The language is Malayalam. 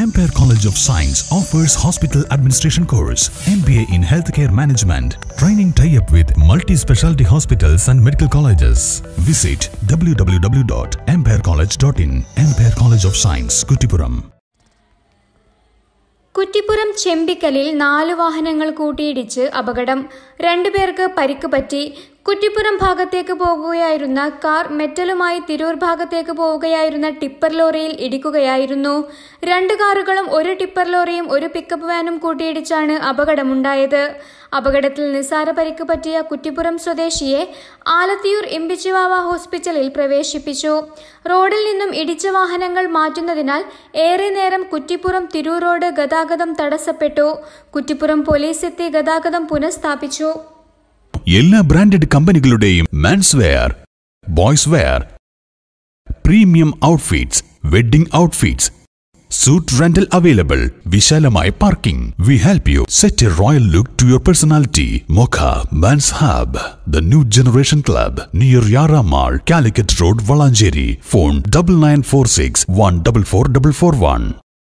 Empire College of Science offers hospital administration course, MBA in healthcare management, training tie-up with multi-specialty hospitals and medical colleges. Visit www.empirecollege.in. Empire College of Science, Kuttipuram. Kuttippuram ചെമ്പിക്കലിൽ നാല് വാഹനങ്ങൾ കൂട്ടിയിടിച്ച് അപകടം രണ്ടുപേർക്ക് പരിക്ക് പറ്റി കുറ്റിപ്പുറം ഭാഗത്തേക്ക് പോകുകയായിരുന്ന കാർ മെറ്റലുമായി തിരൂർ ഭാഗത്തേക്ക് പോവുകയായിരുന്ന ടിപ്പർ ലോറിയിൽ ഇടിക്കുകയായിരുന്നു രണ്ട് കാറുകളും ഒരു ടിപ്പർ ലോറിയും ഒരു പിക്കപ്പ് വാനും കൂട്ടിയിടിച്ചാണ് അപകടമുണ്ടായത് അപകടത്തിൽ നിസാര പരിക്ക് പറ്റിയ കുറ്റിപ്പുറം സ്വദേശിയെ ആലത്തിയൂർ ഇമ്പിച്ചിവാവ ഹോസ്പിറ്റലിൽ പ്രവേശിപ്പിച്ചു റോഡിൽ നിന്നും ഇടിച്ച വാഹനങ്ങൾ മാറ്റുന്നതിനാൽ ഏറെ നേരം കുറ്റിപ്പുറം തിരൂർ റോഡ് ഗതാഗതം തടസ്സപ്പെട്ടു കുറ്റിപ്പുറം പോലീസ് എത്തി ഗതാഗതം പുനഃസ്ഥാപിച്ചു എല്ലാ ബ്രാൻഡഡ് കമ്പനികളുടെയും men's wear boys wear premium outfits wedding outfits suit rental available വിശാലമായ parking we help you set a royal look to your personality Mokha men's hub the new generation club near Yara mall Calicut road Valanchery phone double nine four six one double four double four one